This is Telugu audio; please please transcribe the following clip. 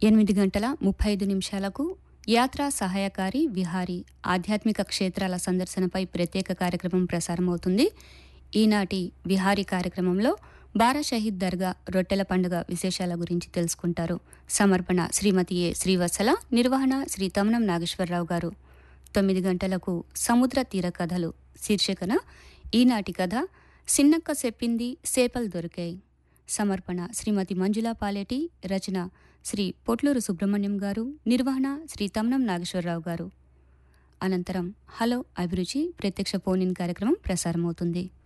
ఎనిమిది గంటల ముప్పై ఐదు నిమిషాలకు యాత్రా సహాయకారి విహారీ ఆధ్యాత్మిక క్షేత్రాల సందర్శనపై ప్రత్యేక కార్యక్రమం ప్రసారమవుతుంది ఈనాటి విహారీ కార్యక్రమంలో బారా షహీద్ దర్గా రొట్టెల పండుగ విశేషాల గురించి తెలుసుకుంటారు సమర్పణ శ్రీమతి ఏ శ్రీవత్సల నిర్వహణ శ్రీ తమనం నాగేశ్వరరావు గారు తొమ్మిది గంటలకు సముద్ర తీర కథలు శీర్షికన ఈనాటి కథ సిన్నక్క చెప్పింది సేపలు దొరికాయి సమర్పణ శ్రీమతి మంజులా పాలేటి రచన శ్రీ పొట్లూరు సుబ్రహ్మణ్యం గారు నిర్వహణ శ్రీ తమ్నం నాగేశ్వరరావు గారు అనంతరం హలో అభిరుచి ప్రత్యక్ష ఫోన్ ఇన్ కార్యక్రమం ప్రసారమవుతుంది